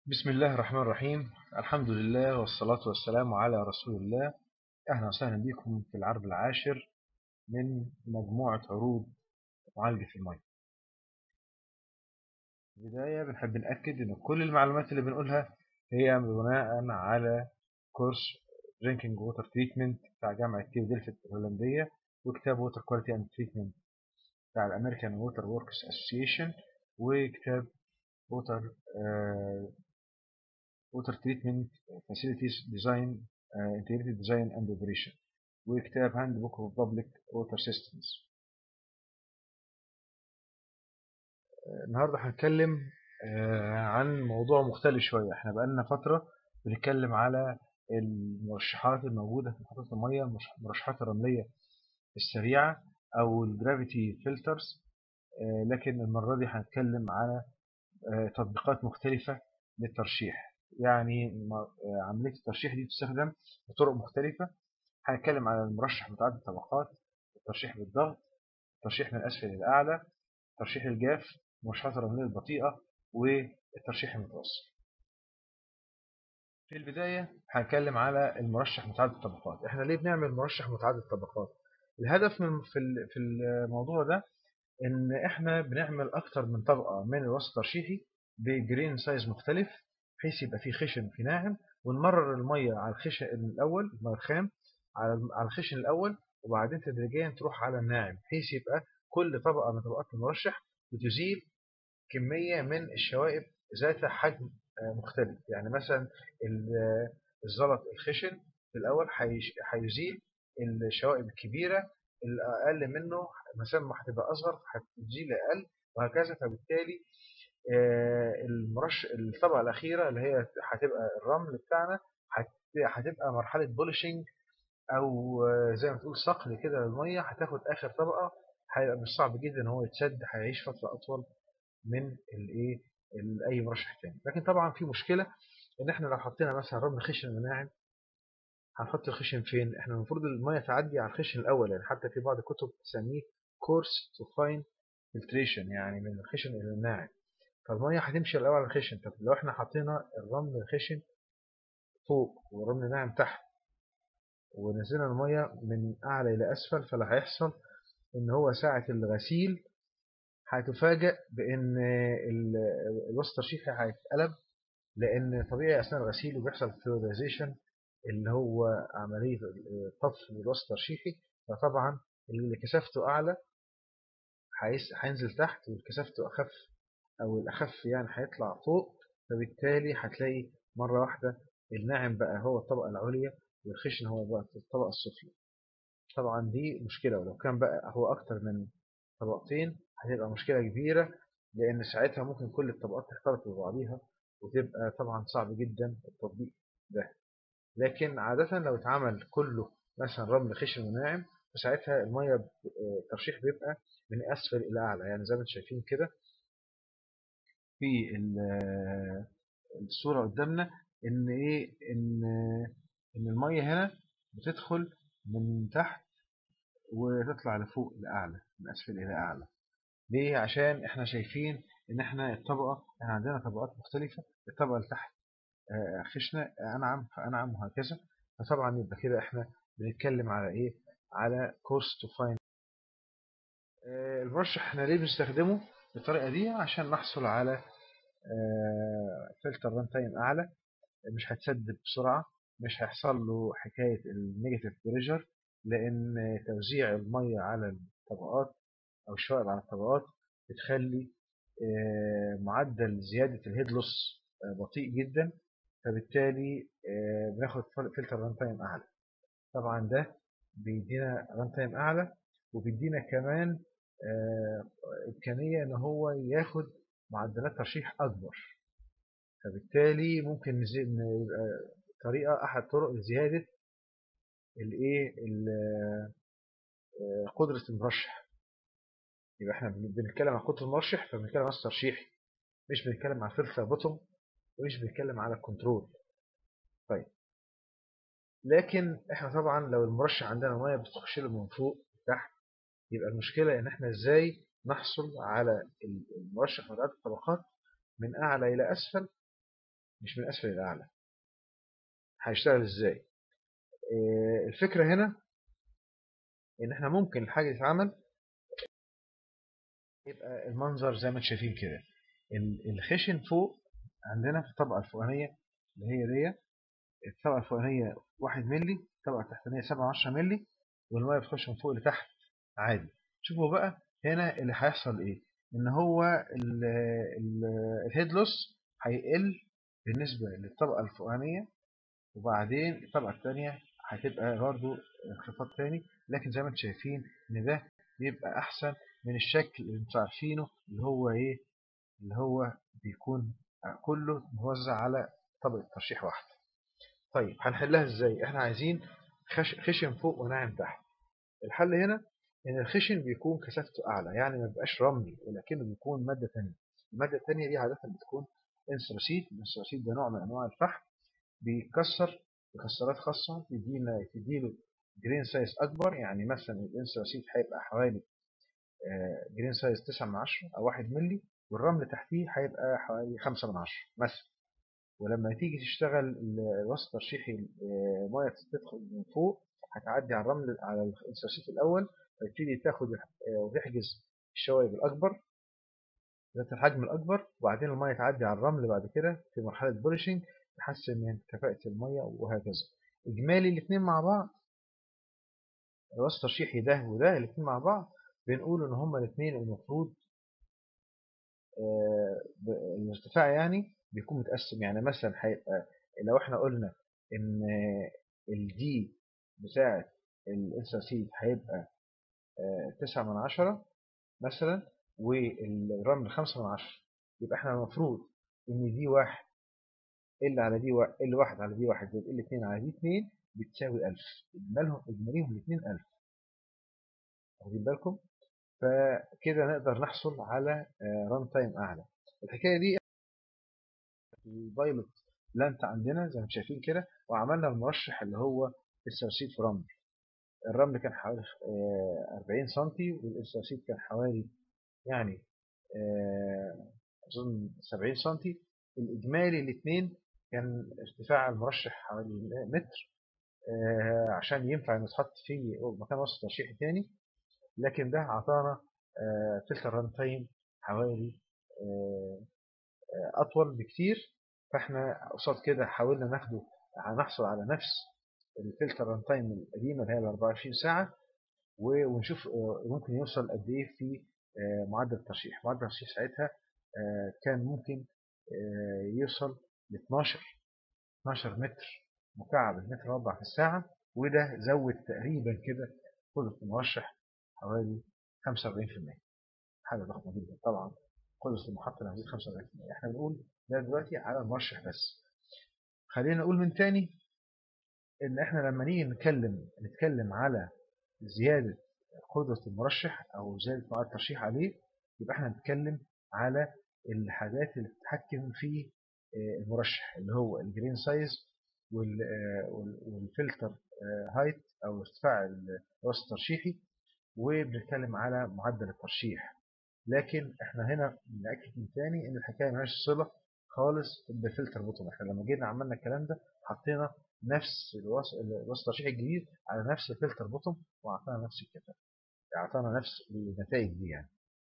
بسم الله الرحمن الرحيم الحمد لله والصلاة والسلام على رسول الله أهلا وسهلا بكم في العرض العاشر من مجموعة عروض معالجة المية في البداية بنحب نأكد أن كل المعلومات اللي بنقولها هي بناء على كورس Drinking Water Treatment بتاع جامعة كيو ديلفت الهولندية وكتاب Water Quality and Treatment بتاع الأمريكان Water Works Association وكتاب Water uh, Water Treatment Facilities Design uh, Integrated Design and Operation وكتاب Handbook of Public Water Systems النهاردة هنتكلم عن موضوع مختلف شوية احنا بقالنا فترة بنتكلم على المرشحات الموجودة في محطات المية المرشحات الرملية السريعة أو الجرافيتي فلترز لكن المرة دي هنتكلم على تطبيقات مختلفة للترشيح يعني عملية الترشيح دي تستخدم بطرق مختلفة هنتكلم على المرشح متعدد الطبقات الترشيح بالضغط الترشيح من الأسفل إلى الأعلى الترشيح الجاف المرشحات الرملية البطيئة والترشيح المتوسط في البداية هنتكلم على المرشح متعدد الطبقات احنا ليه بنعمل مرشح متعدد الطبقات الهدف من في الموضوع ده ان احنا بنعمل اكتر من طبقة من الوسط الترشيحي بجرين سايز مختلف بحيث يبقى فيه خشن وفي ناعم ونمرر المية على الخشن الأول المية الخام على الخشن الأول وبعدين تدريجيا تروح على الناعم بحيث يبقى كل طبقة من طبقات المرشح بتزيل كمية من الشوائب ذات حجم مختلف يعني مثلا الزلط الخشن في الأول هيزيل الشوائب الكبيرة الأقل منه مثلا هتبقى أصغر هتزيل أقل وهكذا فبالتالي المرش الطبقة الأخيرة اللي هي هتبقى الرمل بتاعنا هتبقى مرحلة بولشنج أو زي ما تقول صقل كده للمية هتاخد آخر طبقة هيبقى مش صعب جدا إن هو يتسد هيعيش فترة أطول من الإيه أي مرشح تاني لكن طبعا في مشكلة إن إحنا لو حطينا مثلا رمل خشن وناعم هنحط الخشن فين؟ إحنا المفروض المية تعدي على الخشن الأول يعني حتى في بعض الكتب تسميه كورس تو فاين فلتريشن يعني من الخشن إلى الناعم فالمية هتمشي الأول على الخشن طب لو احنا حطينا الرمل الخشن فوق والرمل الناعم تحت ونزلنا المية من أعلى إلى أسفل فاللي هيحصل إن هو ساعة الغسيل هتفاجأ بإن الوسط الترشيحي هيتقلب لأن طبيعي أثناء الغسيل وبيحصل فلوريزيشن اللي هو عملية طفل الوسط الترشيحي فطبعا اللي كثافته أعلى هينزل تحت واللي كثافته أخف أو الأخف يعني هيطلع فوق فبالتالي هتلاقي مرة واحدة الناعم بقى هو الطبقة العليا والخشن هو بقى الطبقة السفلى طبعا دي مشكلة ولو كان بقى هو أكتر من طبقتين هتبقى مشكلة كبيرة لأن ساعتها ممكن كل الطبقات تختلط ببعضيها وتبقى طبعا صعب جدا التطبيق ده لكن عادة لو اتعمل كله مثلا رمل خشن وناعم فساعتها المية الترشيح بيبقى من أسفل إلى أعلى يعني زي ما انتم شايفين كده في الصورة قدامنا ان ايه ان ان المية هنا بتدخل من تحت وتطلع لفوق لأعلى من أسفل إلى أعلى ليه عشان احنا شايفين ان احنا الطبقة احنا عندنا طبقات مختلفة الطبقة اللي تحت خشنة أنعم فأنعم وهكذا فطبعا يبقى كده احنا بنتكلم على ايه على كورس تو فاين المرشح احنا ليه بنستخدمه بالطريقة دي عشان نحصل على فلتر ران تايم أعلى مش هتسدد بسرعة مش هيحصل له حكاية النيجاتيف بريشر لأن توزيع المية على الطبقات أو الشوائب على الطبقات بتخلي معدل زيادة الهيد لوس بطيء جدا فبالتالي بناخد فلتر ران تايم أعلى طبعا ده بيدينا ران تايم أعلى وبيدينا كمان إمكانية إن هو ياخد معدلات ترشيح أكبر فبالتالي ممكن يبقى طريقة أحد طرق لزيادة الإيه قدرة المرشح يبقى إحنا بنتكلم عن قدرة المرشح فبنتكلم عن الترشيحي مش بنتكلم عن فلتر بوتوم ومش بنتكلم على الكنترول طيب لكن إحنا طبعا لو المرشح عندنا مية بتخش له من فوق تحت يبقى المشكلة إن إحنا إزاي نحصل على المرشح متعدد الطبقات من أعلى إلى أسفل مش من اسفل الى اعلى هيشتغل ازاي آه، الفكره هنا ان احنا ممكن الحاجه تتعمل يبقى المنظر زي ما انتم شايفين كده الخشن فوق عندنا في الطبقه الفوقانيه اللي هي دي الطبقه الفوقانيه 1 مللي الطبقه التحتانيه 7 10 مللي والميه بتخش من فوق لتحت عادي شوفوا بقى هنا اللي هيحصل ايه ان هو الهيدلوس هيقل بالنسبه للطبقه الفوقانيه وبعدين الطبقه الثانيه هتبقى برضو انخفاض تاني لكن زي ما انتم شايفين ان ده بيبقى احسن من الشكل اللي انتم عارفينه اللي هو ايه اللي هو بيكون كله موزع على طبقة ترشيح واحدة طيب هنحلها ازاي احنا عايزين خشن فوق وناعم تحت الحل هنا ان الخشن بيكون كثافته اعلى يعني ما بيبقاش رملي ولكنه بيكون مادة ثانيه المادة الثانيه دي عادة بتكون انسراسيت الانسراسيت ده نوع من انواع الفحم بيكسر بكسرات خاصة تدينا تديله جرين سايز اكبر يعني مثلا الانسراسيت هيبقى حوالي جرين سايز 9 من 10 او 1 مللي والرمل تحتيه هيبقى حوالي 5 من 10 مثلا ولما تيجي تشتغل الوسط الترشيحي ميه تدخل من فوق هتعدي على الرمل على الانسرسيت الاول فيبتدي تاخد وتحجز الشوايب الاكبر ذات الحجم الاكبر وبعدين الميه تعدي على الرمل بعد كده في مرحله بولشنج تحسن من كفاءه الميه وهكذا اجمالي الاثنين مع بعض الوسط الترشيحي ده وده الاثنين مع بعض بنقول ان هما الاثنين المفروض الارتفاع يعني بيكون متقسم يعني مثلا هيبقى لو احنا قلنا ان الدي بتاعة الانساسيد هيبقى تسعة من عشرة مثلا والرمل خمسة من عشرة يبقى احنا المفروض ان دي واحد ال على دي واحد ال واحد على دي واحد زائد ال اتنين على دي اتنين بتساوي ألف اجمالهم اجماليهم الاتنين ألف واخدين بالكم فكده نقدر نحصل على ران تايم اعلى الحكايه دي البايلوت لانت عندنا زي ما شايفين كده وعملنا المرشح اللي هو السرسيت رمل الرمل كان حوالي 40 سم والسرسيت كان حوالي يعني اظن 70 سم الاجمالي الاثنين كان ارتفاع المرشح حوالي متر عشان ينفع انه يتحط في مكان وسط ترشيحي تاني لكن ده اعطانا فلتر ران تايم حوالي اطول بكتير فاحنا قصاد كده حاولنا ناخده هنحصل على نفس الفلتر ران تايم القديمه اللي هي ال 24 ساعه ونشوف ممكن يوصل قد ايه في معدل الترشيح معدل الترشيح ساعتها كان ممكن يوصل ل 12 12 متر مكعب المتر مربع في الساعه وده زود تقريبا كده قدره المرشح حوالي 45% حاجه ضخمه جدا طبعا قدرة المحطة هتزيد 45% احنا بنقول ده دلوقتي على المرشح بس خلينا نقول من تاني ان احنا لما نيجي نتكلم نتكلم على زيادة قدرة المرشح او زيادة معدل الترشيح عليه يبقى احنا نتكلم على الحاجات اللي بتتحكم في المرشح اللي هو الجرين سايز والفلتر هايت او ارتفاع الوسط الترشيحي وبنتكلم على معدل الترشيح لكن احنا هنا بنأكد من تاني ان الحكايه مالهاش صله خالص بفلتر بوتوم احنا لما جينا عملنا الكلام ده حطينا نفس الوسط الترشيح الجديد على نفس الفلتر بوتوم واعطانا نفس الكفاءه اعطانا نفس النتائج دي يعني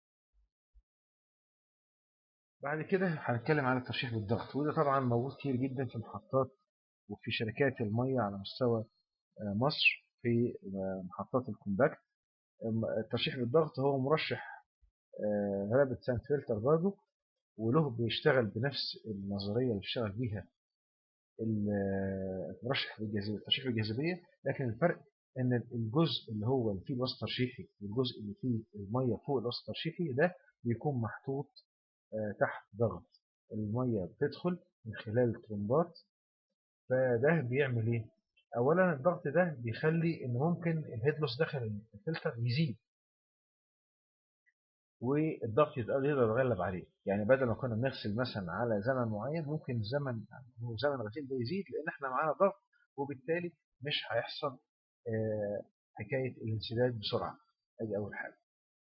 بعد كده هنتكلم على الترشيح بالضغط وده طبعا موجود كتير جدا في محطات وفي شركات الميه على مستوى مصر في محطات الكومباكت الترشيح بالضغط هو مرشح رابط ساند فلتر برضه وله بيشتغل بنفس النظرية اللي بيشتغل بيها المرشح بالجاذبية الترشيح بالجاذبية لكن الفرق ان الجزء اللي هو اللي فيه الوسط الترشيحي والجزء اللي فيه المية فوق الوسط الترشيحي ده بيكون محطوط تحت ضغط المية بتدخل من خلال الترمبات فده بيعمل ايه اولا الضغط ده بيخلي ان ممكن الهيدلوس داخل الفلتر يزيد والضغط يقدر يتغلب عليه يعني بدل ما كنا بنغسل مثلا على زمن معين ممكن الزمن زمن الغسيل ده يزيد لان احنا معانا ضغط وبالتالي مش هيحصل حكايه الانسداد بسرعه ادي اول حاجه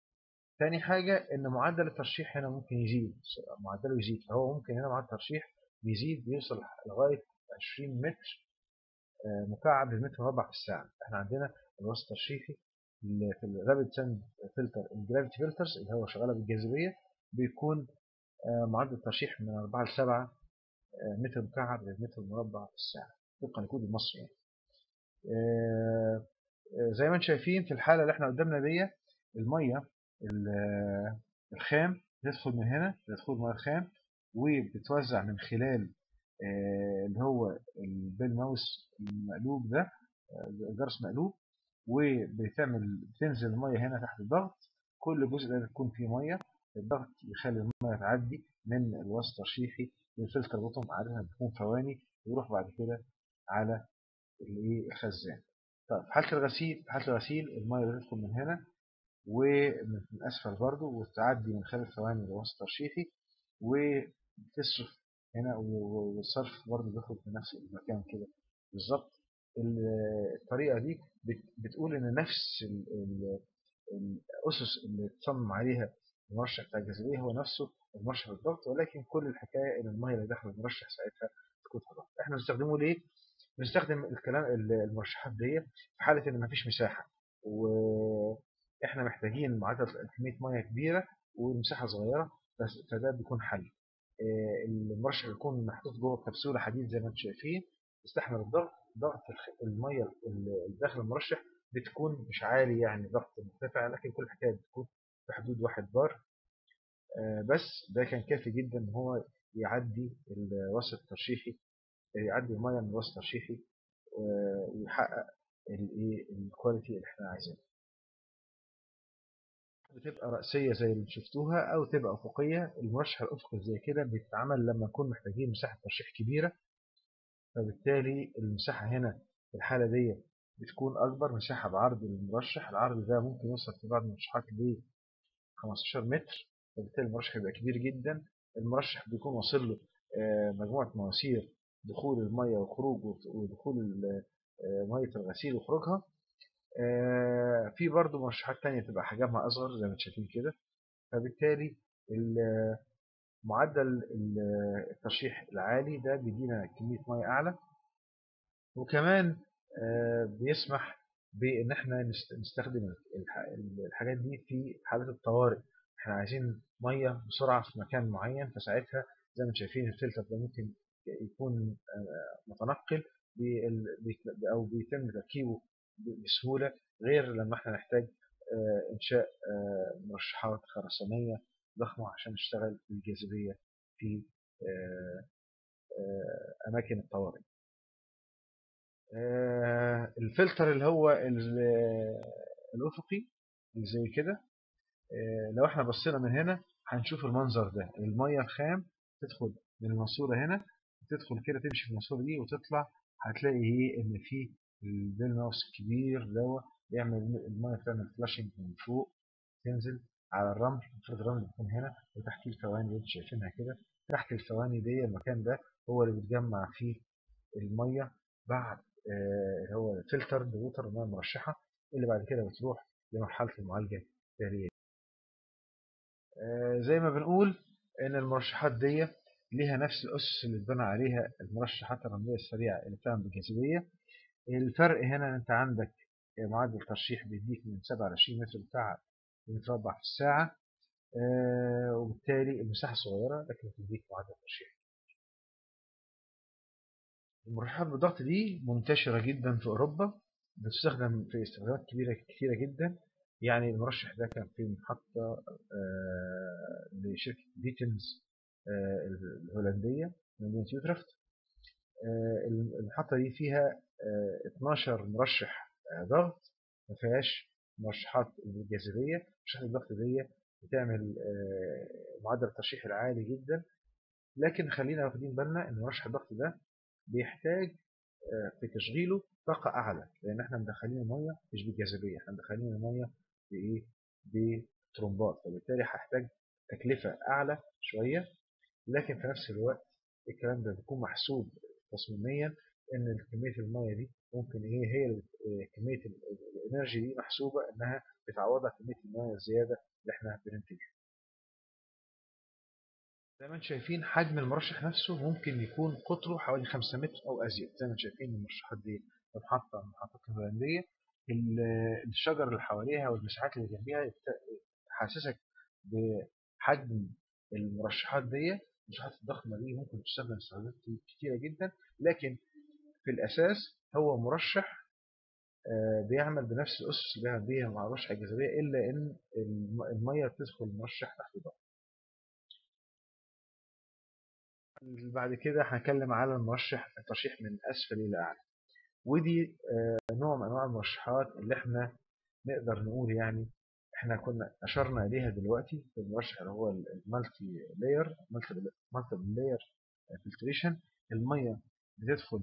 تاني حاجه ان معدل الترشيح هنا ممكن يزيد معدله يزيد فهو ممكن هنا معدل الترشيح بيزيد بيوصل لغاية 20 متر مكعب للمتر مربع في الساعة احنا عندنا الوسط الترشيحي في الرابد ساند فلتر الجرافيتي فلترز اللي هو شغاله بالجاذبيه بيكون معدل الترشيح من 4 ل 7 متر مكعب للمتر مربع في الساعه طبقا لكود المصري يعني. زي ما انتم شايفين في الحاله اللي احنا قدامنا دي الميه الخام بتدخل من هنا بتدخل الميه الخام وبتتوزع من خلال اللي هو البيل ماوس المقلوب ده الجرس مقلوب وبتعمل بتنزل الميه هنا تحت الضغط كل جزء ده بيكون فيه ميه الضغط يخلي الميه تعدي من الوسط الترشيحي للفلتر بوتوم عادة بتكون ثواني ويروح بعد كده على الايه الخزان طيب في حاله الغسيل في حاله الغسيل الميه بتدخل من هنا ومن اسفل برضه وتعدي من خلال ثواني للوسط الترشيحي وبتصرف هنا والصرف برضه بيدخل في نفس المكان كده بالظبط الطريقة دي بتقول إن نفس الأسس اللي تصمم عليها المرشح بتاع الجاذبية هو نفسه المرشح بالضغط ولكن كل الحكاية إن المية اللي داخل المرشح ساعتها تكون ضغط إحنا بنستخدمه ليه؟ بنستخدم الكلام المرشحات دي في حالة إن مفيش مساحة وإحنا محتاجين معدل كمية مية كبيرة والمساحة صغيرة فده بيكون حل المرشح بيكون محطوط جوه كبسولة حديد زي ما انتم شايفين يستحمل الضغط ضغط الميه اللي داخل المرشح بتكون مش عالي يعني ضغط مرتفع لكن كل الحكايه بتكون في حدود واحد بار بس ده كان كافي جدا ان هو يعدي الوسط الترشيحي يعدي الميه من الوسط الترشيحي ويحقق الايه الكواليتي اللي احنا عايزينها بتبقى رأسية زي اللي شفتوها أو تبقى أفقية المرشح الأفقي زي كده بيتعمل لما نكون محتاجين مساحة ترشيح كبيرة فبالتالي المساحة هنا في الحالة دي بتكون أكبر مساحة بعرض المرشح العرض ده ممكن يوصل في بعض المرشحات ل 15 متر فبالتالي المرشح بيبقى كبير جدا المرشح بيكون واصل له مجموعة مواسير دخول المية وخروج ودخول مية الغسيل وخروجها في برضه مرشحات تانية تبقى حجمها أصغر زي ما انتم شايفين كده فبالتالي معدل الترشيح العالي ده بيدينا كمية مية أعلى وكمان بيسمح بإن احنا نستخدم الحاجات دي في حالات الطوارئ احنا عايزين مية بسرعة في مكان معين فساعتها زي ما شايفين الفلتر ده ممكن يكون متنقل أو بيتم تركيبه بسهولة غير لما احنا نحتاج إنشاء مرشحات خرسانية ضخمة عشان نشتغل بالجاذبية في أماكن الطوارئ الفلتر اللي هو الأفقي اللي زي كده لو احنا بصينا من هنا هنشوف المنظر ده المية الخام تدخل من الماسورة هنا تدخل كده تمشي في الماسورة دي وتطلع هتلاقي ايه ان في البيل ماوس الكبير ده بيعمل المية بتعمل فلاشنج من فوق تنزل على الرمل المفروض الرمل بيكون هنا وتحت الفواني اللي انتوا شايفينها كده تحت الفواني دي المكان ده هو اللي بيتجمع فيه المية بعد اللي هو الفلتر بوتر المية المرشحة اللي بعد كده بتروح لمرحلة المعالجة التالية زي ما بنقول ان المرشحات دي ليها نفس الأسس اللي اتبنى عليها المرشحات الرملية السريعة اللي بتعمل بالجاذبية الفرق هنا انت عندك معدل ترشيح بيديك من 7 ل 20 متر مكعب متربع في الساعة وبالتالي المساحة صغيرة لكن بتديك معدل ترشيح المرشحات بالضغط دي منتشرة جدا في أوروبا بتستخدم في استخدامات كبيرة كثيرة جدا يعني المرشح ده كان في محطة لشركة بيتنز الهولندية مدينة يوترفت المحطة دي فيها 12 مرشح ضغط ما فيهاش مرشحات الجاذبية مرشحات الضغط دي بتعمل معدل الترشيح العالي جدا لكن خلينا واخدين بالنا ان مرشح الضغط ده بيحتاج في تشغيله طاقة أعلى لأن احنا مدخلين المية مش بالجاذبية احنا مدخلين المية بإيه؟ بترومبات فبالتالي هحتاج تكلفة أعلى شوية لكن في نفس الوقت الكلام ده بيكون محسوب تصميميا ان كمية المية دي ممكن هي هي كمية الانرجي دي محسوبة انها بتعوضها كمية المية الزيادة اللي احنا بننتجها زي ما انتم شايفين حجم المرشح نفسه ممكن يكون قطره حوالي 5 متر او ازيد زي ما انتم شايفين المرشحات دي محطة من المحطات الهولندية الشجر اللي حواليها والمساحات اللي جنبيها تحسسك بحجم المرشحات دي المرشحات الضخمة دي ممكن تستخدم استخدامات كتيرة جدا لكن في الأساس هو مرشح بيعمل بنفس الأسس اللي بيعمل بيها مع مرشح الجاذبية إلا إن المية تدخل المرشح تحت ضغط بعد كده هنتكلم على المرشح الترشيح من أسفل إلى أعلى ودي نوع من أنواع المرشحات اللي احنا نقدر نقول يعني احنا كنا أشرنا إليها دلوقتي في المرشح اللي هو المالتي لاير مالتي لاير فلتريشن المية بتدخل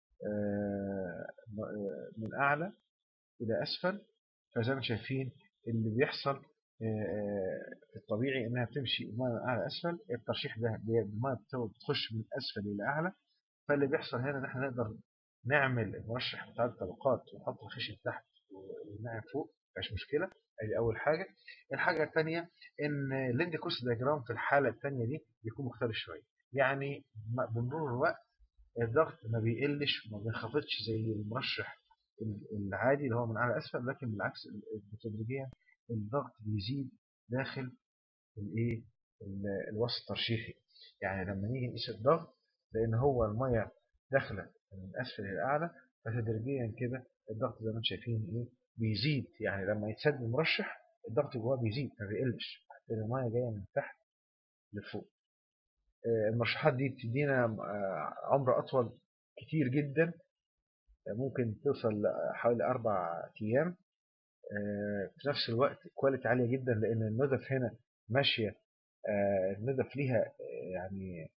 من أعلى إلى أسفل فزي ما شايفين اللي بيحصل الطبيعي انها بتمشي الميه من اعلى اسفل الترشيح ده الميه بتخش من اسفل الى اعلى فاللي بيحصل هنا ان احنا نقدر نعمل المرشح بتاع الطبقات ونحط الخشب تحت والناعم فوق مفيش مشكله ادي اول حاجه الحاجه الثانيه ان الليند كوست دياجرام في الحاله الثانيه دي بيكون مختلف شويه يعني بمرور الوقت الضغط ما بيقلش وما بينخفضش زي المرشح العادي اللي هو من اعلى اسفل لكن بالعكس تدريجيا الضغط بيزيد داخل الايه الوسط الترشيحي يعني لما نيجي نقيس الضغط لان هو الميه داخله من اسفل الى اعلى فتدريجيا كده الضغط زي ما انتم شايفين ايه بيزيد يعني لما يتسد المرشح الضغط جواه بيزيد ما بيقلش لان الميه جايه من تحت لفوق المرشحات دي بتدينا عمر اطول كتير جدا ممكن توصل حوالي اربع ايام في نفس الوقت كواليتي عالية جدا لأن الندف هنا ماشية الندف ليها يعني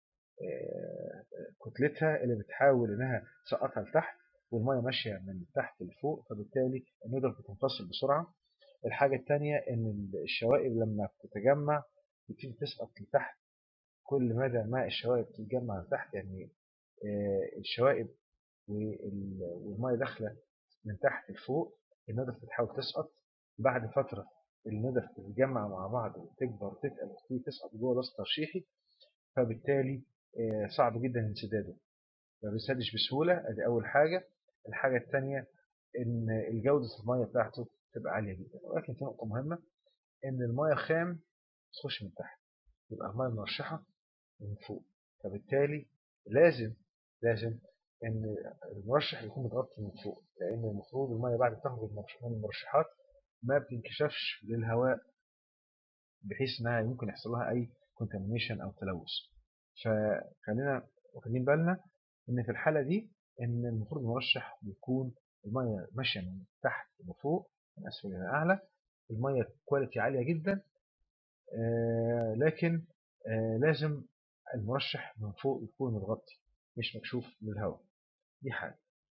كتلتها اللي بتحاول إنها تسقطها لتحت والمية ماشية من تحت لفوق فبالتالي الندف بتنفصل بسرعة الحاجة الثانية إن الشوائب لما بتتجمع بتبتدي تسقط لتحت كل مدى ما الشوائب تتجمع لتحت يعني الشوائب والمية داخلة من تحت لفوق الندف بتحاول تسقط بعد فترة الندف بتتجمع مع بعض وتكبر وتتقل وتبتدي تسقط جوه الوسط الترشيحي فبالتالي صعب جدا انسداده ما بينسدش بسهولة ادي أول حاجة الحاجة الثانية إن الجودة المية بتاعته تبقى عالية جدا ولكن في نقطة مهمة إن المية خام تخش من تحت يبقى المية مرشحة من فوق فبالتالي لازم لازم ان المرشح يكون متغطي من فوق لان المفروض الميه بعد ما تخرج من المرشحات ما بتنكشفش للهواء بحيث انها ممكن يحصل لها اي كونتامينيشن او تلوث فخلينا واخدين بالنا ان في الحاله دي ان المفروض المرشح بيكون الميه ماشيه من تحت لفوق من اسفل الى اعلى الميه كواليتي عاليه جدا آه لكن آه لازم المرشح من فوق يكون متغطي مش مكشوف للهواء دي حاجة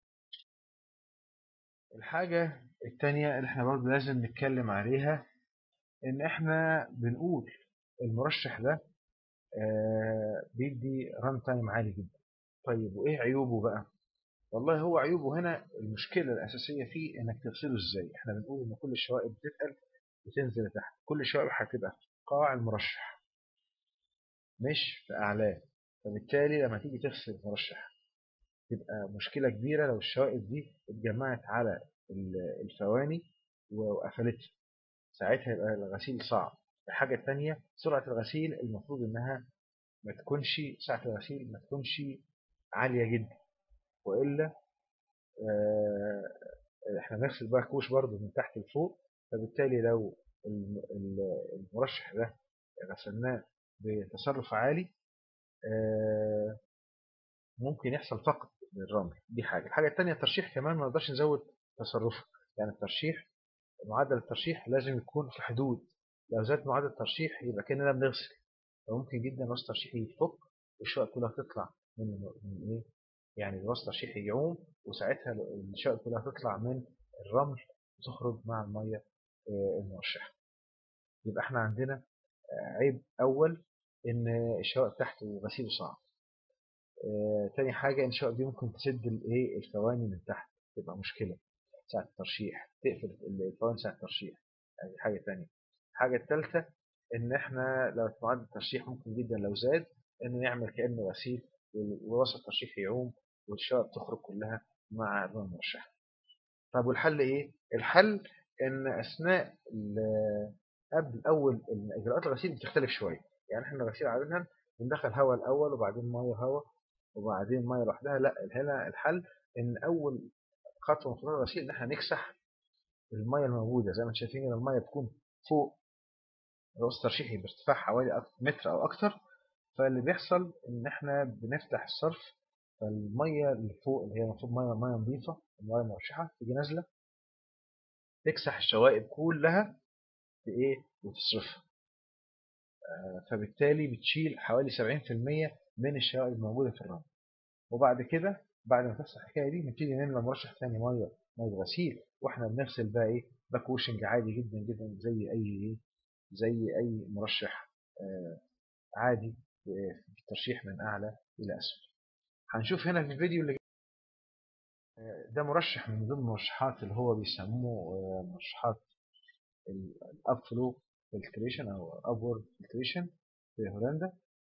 الحاجة التانية اللي احنا برضه لازم نتكلم عليها ان احنا بنقول المرشح ده آه بيدي ران تايم عالي جدا طيب وايه عيوبه بقى والله هو عيوبه هنا المشكلة الأساسية فيه انك تغسله ازاي احنا بنقول ان كل الشوائب بتتقل وتنزل تحت كل الشوائب هتبقى في قاع المرشح مش في أعلاه فبالتالي لما تيجي تغسل المرشح تبقى مشكلة كبيرة لو الشوائب دي اتجمعت على الفواني وقفلتها ساعتها يبقى الغسيل صعب الحاجة الثانية سرعة الغسيل المفروض انها ما تكونش سرعة الغسيل ما تكونش عالية جدا وإلا اه احنا بنغسل بقى كوش برضو من تحت لفوق فبالتالي لو المرشح ده غسلناه بتصرف عالي اه ممكن يحصل فقد للرمل دي حاجة الحاجة الثانية الترشيح كمان ما نقدرش نزود تصرفه يعني الترشيح معدل الترشيح لازم يكون في حدود لو زاد معدل الترشيح يبقى كأننا بنغسل فممكن جدا وسط الترشيح يتفك والشقق كلها تطلع من من ايه يعني الوسط الترشيح يعوم وساعتها الشقق كلها تطلع من الرمل وتخرج مع المية المرشحة يبقى احنا عندنا عيب اول ان الشقق تحته غسيله صعب آه، تاني حاجة إن شاء الله دي ممكن تسد الإيه الفواني من تحت تبقى مشكلة ساعة الترشيح تقفل الفواني ساعة الترشيح يعني حاجة تانية الحاجة الثالثة ان احنا لو معدل الترشيح ممكن جدا لو زاد انه يعمل كانه غسيل ووسط الترشيح يعوم والشوائب تخرج كلها مع الميه المرشحه طب والحل ايه الحل ان اثناء قبل اول اجراءات الغسيل بتختلف شويه يعني احنا الغسيل عاده بندخل هواء الاول وبعدين ميه هواء وبعدين ميه لوحدها لا هنا الحل ان اول خطوه من خطوات الغسيل ان احنا نكسح الميه الموجوده زي ما انتم شايفين ان الميه تكون فوق الوسط الترشيحي بارتفاع حوالي متر او اكتر فاللي بيحصل ان احنا بنفتح الصرف فالميه اللي فوق اللي هي المفروض ميه ميه نظيفه الميه المرشحه تيجي نازله تكسح الشوائب كلها بايه وتصرفها فبالتالي بتشيل حوالي 70% من الشوائب الموجوده في الرمل وبعد كده بعد ما تحصل الحكايه دي نبتدي نملى مرشح ثاني ميه ميه غسيل واحنا بنغسل بقى ايه باك ووشنج عادي جدا جدا زي اي زي اي مرشح عادي في الترشيح من اعلى الى اسفل هنشوف هنا في الفيديو اللي ده مرشح من ضمن المرشحات اللي هو بيسموه مرشحات الاب فلو فلتريشن او ابورد فلتريشن في هولندا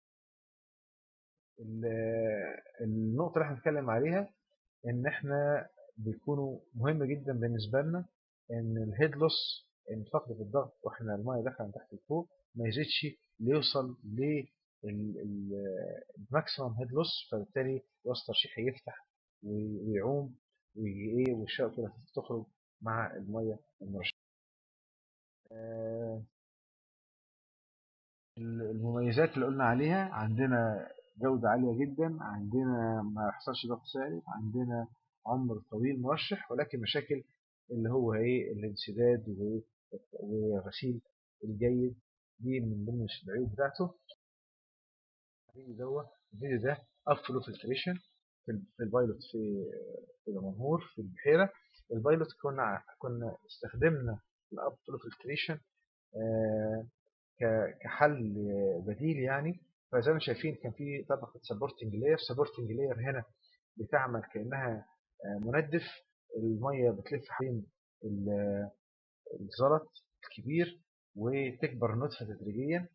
النقطة اللي احنا هنتكلم عليها ان احنا بيكونوا مهم جدا بالنسبة لنا ان الهيد لوس ان فقد في الضغط واحنا المايه داخله من تحت لفوق ما يزيدش ليوصل للماكسيمم هيد لوس فبالتالي وسط الترشيح يفتح ويعوم وايه والشقه كلها تخرج مع الميه المرشحه المميزات اللي قلنا عليها عندنا جودة عالية جدا عندنا ما يحصلش ضغط سالب عندنا عمر طويل مرشح ولكن مشاكل اللي هو ايه الانسداد وغسيل الجيد دي من ضمن العيوب بتاعته الفيديو دوت الفيديو ده اب فلو فلتريشن في البايلوت في في المنهور في البحيره البايلوت كنا كنا استخدمنا الاب فلو فلتريشن كحل بديل يعني فزي ما شايفين كان في طبقه سبورتنج لاير سبورتنج لاير هنا بتعمل كانها مندف الميه بتلف حوالين الزلط الكبير وتكبر النطفه تدريجيا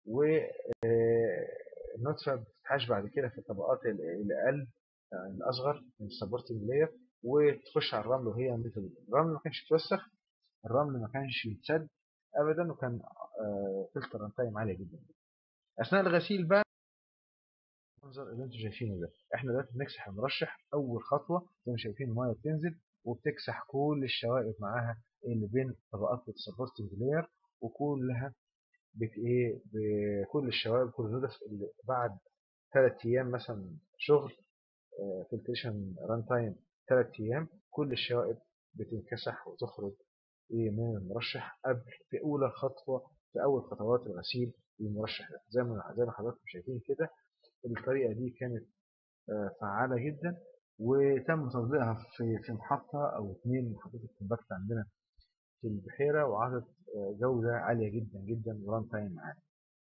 والنطفه بتتحاش بعد كده في الطبقات الاقل الاصغر من السبورتنج لاير وتخش على الرمل وهي نظيفه الرمل ما كانش يتوسخ الرمل ما كانش يتسد ابدا وكان فلتر ران تايم عاليه جدا اثناء الغسيل بقى المنظر اللي انتم شايفينه ده احنا دلوقتي بنكسح المرشح اول خطوه زي ما شايفين الميه بتنزل وبتكسح كل الشوائب معاها اللي بين طبقات السبورتنج لاير وكلها بت ايه بكل الشوائب كل النضف اللي بعد ثلاث ايام مثلا شغل فلتريشن ران تايم ثلاث ايام كل الشوائب بتنكسح وتخرج ايه من المرشح قبل في اولى خطوه في اول خطوات الغسيل للمرشح ده زي ما زي ما حضراتكم شايفين كده الطريقه دي كانت فعاله جدا وتم تطبيقها في في محطه او اثنين من محطات الكومباكت عندنا في البحيره وعطت جوده عاليه جدا جدا وران تايم عالي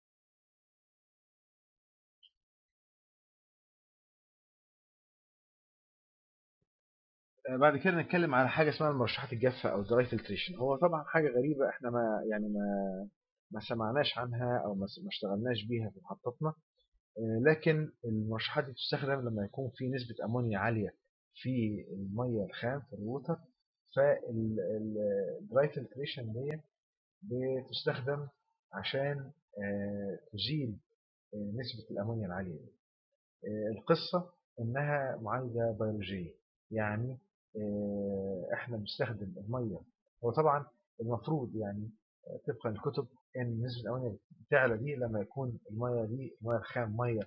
بعد كده نتكلم على حاجه اسمها المرشحات الجافه او دراي فلتريشن هو طبعا حاجه غريبه احنا ما يعني ما ما سمعناش عنها او ما اشتغلناش بيها في محطتنا لكن المرشحات دي بتستخدم لما يكون في نسبه امونيا عاليه في الميه الخام في الووتر فالدراي فلتريشن دي بتستخدم عشان تزيل نسبه الامونيا العاليه دي القصه انها معالجه بيولوجيه يعني احنا بنستخدم الميه هو طبعا المفروض يعني طبقا للكتب ان نسبه الامونيا بتعلى دي لما يكون الميه دي الميه الخام ميه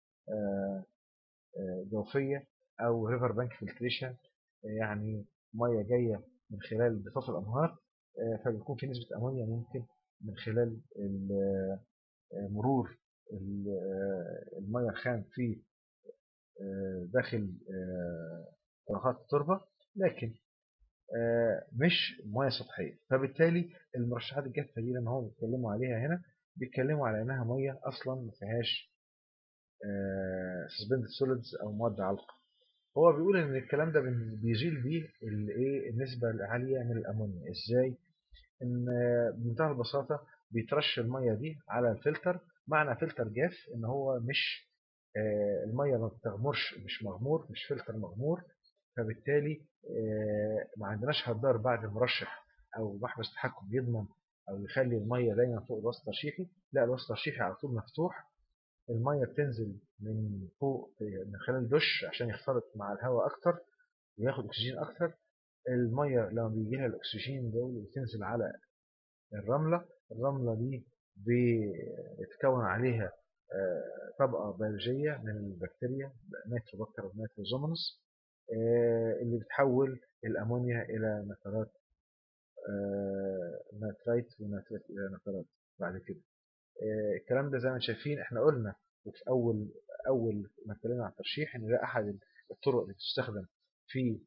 جوفيه او ريفر بانك فلتريشن يعني ميه جايه من خلال ضفاف الانهار فبيكون في نسبه امونيا ممكن من خلال مرور الميه الخام في داخل طبقات التربه لكن مش ميه سطحيه فبالتالي المرشحات الجافه دي لما هم بيتكلموا عليها هنا بيتكلموا على انها ميه اصلا ما فيهاش سسبندد سوليدز او مواد علقه هو بيقول ان الكلام ده بيزيل بيه الايه النسبه العاليه من الامونيا ازاي ان بمنتهى البساطه بيترش المية دي على الفلتر معنى فلتر جاف ان هو مش آه، المية ما بتغمرش مش مغمور مش فلتر مغمور فبالتالي آه، ما عندناش هدار بعد المرشح او محبس تحكم يضمن او يخلي المية دايما فوق الوسط الترشيحي لا الوسط الترشيحي على طول مفتوح المية بتنزل من فوق من خلال الدش عشان يختلط مع الهواء اكتر وياخد اكسجين اكتر المية لما بيجي لها الاكسجين دول بتنزل على الرملة الرملة دي بيتكون عليها آه، طبقة بيولوجية من البكتيريا نيتروبكتر ونيتروزومونس آه، اللي بتحول الأمونيا إلى نترات آه، نترايت ونترات إلى نترات بعد كده الكلام ده زي ما شايفين احنا قلنا في أول أول ما اتكلمنا عن الترشيح إن ده أحد الطرق اللي بتستخدم في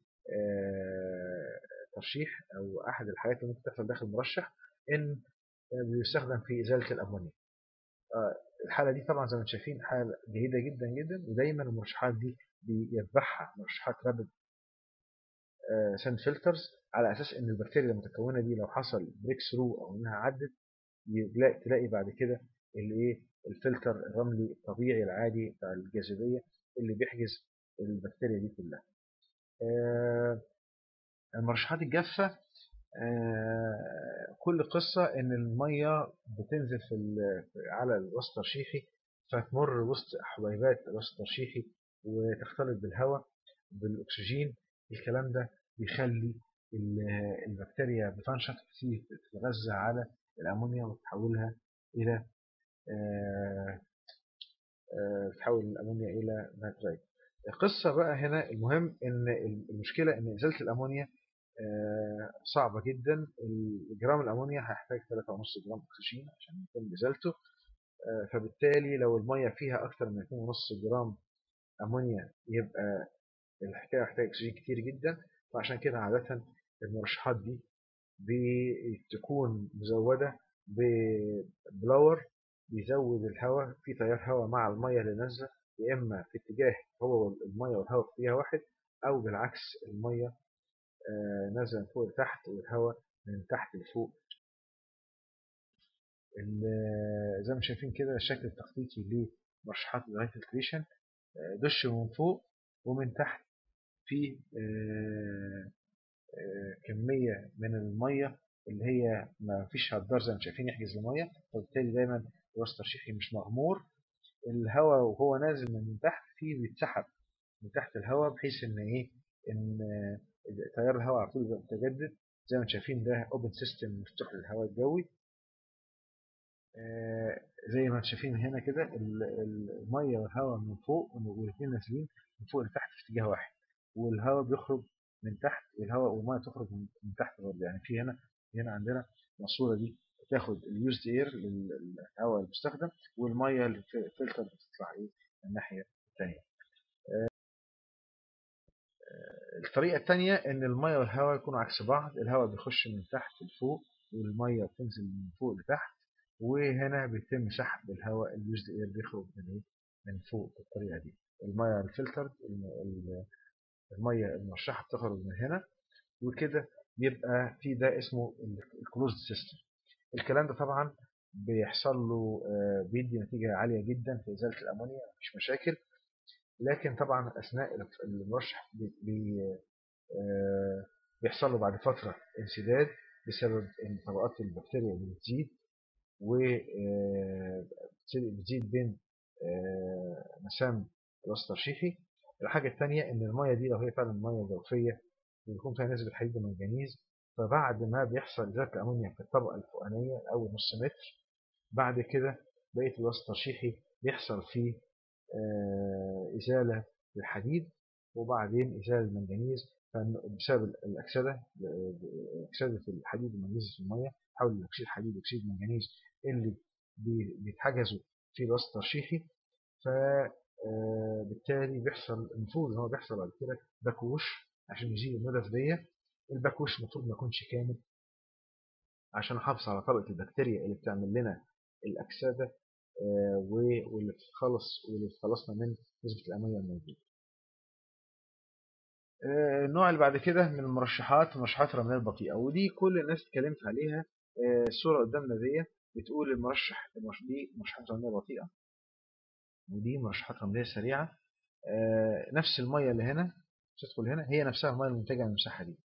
ترشيح أو أحد الحاجات اللي ممكن تحصل داخل المرشح إن بيستخدم في إزالة الأمونيا الحالة دي طبعا زي ما انتم شايفين حالة جيدة جدا جدا ودايما المرشحات دي بيتبعها مرشحات رابد ساند فلترز على اساس ان البكتيريا المتكونه دي لو حصل بريك ثرو او انها عدت تلاقي بعد كده الايه الفلتر الرملي الطبيعي العادي بتاع الجاذبيه اللي بيحجز البكتيريا دي كلها المرشحات الجافه كل قصة إن المية بتنزل في على الوسط الترشيحي فتمر وسط حبيبات الوسط الترشيحي وتختلط بالهواء بالأكسجين الكلام ده بيخلي البكتيريا بتنشط تتغذى على الأمونيا وتحولها إلى تحول الأمونيا إلى نيترايت القصة بقى هنا المهم إن المشكلة إن إزالة الأمونيا صعبة جدا جرام الأمونيا هيحتاج 3.5 جرام أكسجين عشان يتم إزالته فبالتالي لو المية فيها أكثر من 2.5 جرام أمونيا يبقى الحكاية محتاجة أكسجين كتير جدا فعشان كده عادة المرشحات دي بتكون مزودة ببلاور بيزود الهواء في تيار هواء مع المية اللي نازلة يا إما في اتجاه هو المية والهواء في اتجاه واحد أو بالعكس المية نازل من فوق لتحت والهواء من تحت لفوق زي ما شايفين كده الشكل التخطيطي لمرشحات الهاي فلتريشن دش من فوق ومن تحت في كمية من المية اللي هي ما فيش هدار زي ما شايفين يحجز المية فبالتالي دايما الوسط الترشيحي مش مغمور الهواء وهو نازل من تحت فيه بيتسحب من تحت الهواء بحيث ان ايه ان تيار الهواء على طول بيبقى متجدد زي ما شايفين ده اوبن سيستم مفتوح للهواء الجوي زي ما شايفين هنا كده الميه والهواء من فوق والاثنين نازلين من فوق لتحت في اتجاه واحد والهواء بيخرج من تحت والهواء والميه تخرج من تحت برضه يعني في هنا هنا عندنا الماسوره دي بتاخد اليوزد اير للهواء المستخدم والميه اللي في الفلتر بتطلع ايه من الناحيه الثانيه الطريقة الثانية إن المية والهواء يكونوا عكس بعض الهواء بيخش من تحت لفوق والمية بتنزل من فوق لتحت وهنا بيتم سحب الهواء اليوزد اير بيخرج من ايه من فوق بالطريقة دي المية الفلتر المية المرشحة بتخرج من هنا وكده بيبقى في ده اسمه الكلوزد سيستم الكلام ده طبعا بيحصل له بيدي نتيجة عالية جدا في إزالة الأمونيا مفيش مشاكل لكن طبعا اثناء المرشح بي بيحصل له بعد فتره انسداد بسبب ان طبقات البكتيريا اللي بتزيد و بتزيد بين مسام الوسط الترشيحي الحاجة الثانية إن المية دي لو هي فعلا مية جوفية بيكون فيها نسبة حديد ومنجنيز فبعد ما بيحصل إزالة الأمونيا في الطبقة الفوقانية أول نص متر بعد كده بقية الوسط الترشيحي بيحصل فيه إزالة للحديد وبعدين إزالة المنجنيز بسبب الأكسدة أكسدة الحديد والمنجنيز في المية حول الأكسيد الحديد وأكسيد المنجنيز اللي بيتحجزوا في الوسط الترشيحي فبالتالي بيحصل المفروض ان هو بيحصل بعد كده باكوش عشان يزيل الندف دي الباكوش المفروض ما يكونش كامل عشان احافظ على طبقه البكتيريا اللي بتعمل لنا الاكسده واللي بتخلص واللي خلصنا من نسبة الأمونيا الموجودة. النوع اللي بعد كده من المرشحات مرشحات الرملية البطيئة ودي كل الناس اتكلمت عليها الصورة قدامنا دي بتقول المرشح دي مرشحات رملية بطيئة ودي مرشحات رملية سريعة آه نفس المية اللي هنا تدخل هنا هي نفسها المية المنتجة من المساحة دي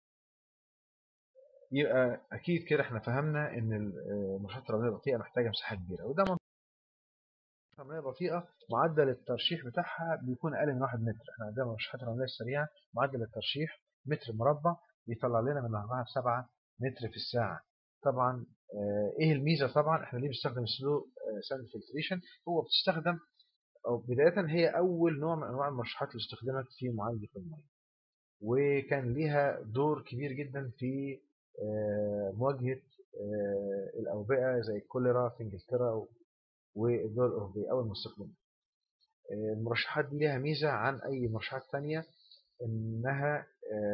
يبقى أكيد كده احنا فهمنا إن المرشحات الرملية البطيئة محتاجة مساحة كبيرة وده رملية بطيئة معدل الترشيح بتاعها بيكون أقل من 1 متر احنا عندنا مرشحات الرملية السريعة معدل الترشيح متر مربع بيطلع لنا من 4 ل 7 متر في الساعة طبعا ايه الميزة طبعا احنا ليه بنستخدم سلو ساند فلتريشن هو بتستخدم او بداية هي اول نوع من انواع المرشحات اللي استخدمت في معالجة المياه وكان ليها دور كبير جدا في مواجهة الأوبئة زي الكوليرا في انجلترا والدول الأوروبية أول ما استخدمت المرشحات دي ليها ميزة عن أي مرشحات ثانية إنها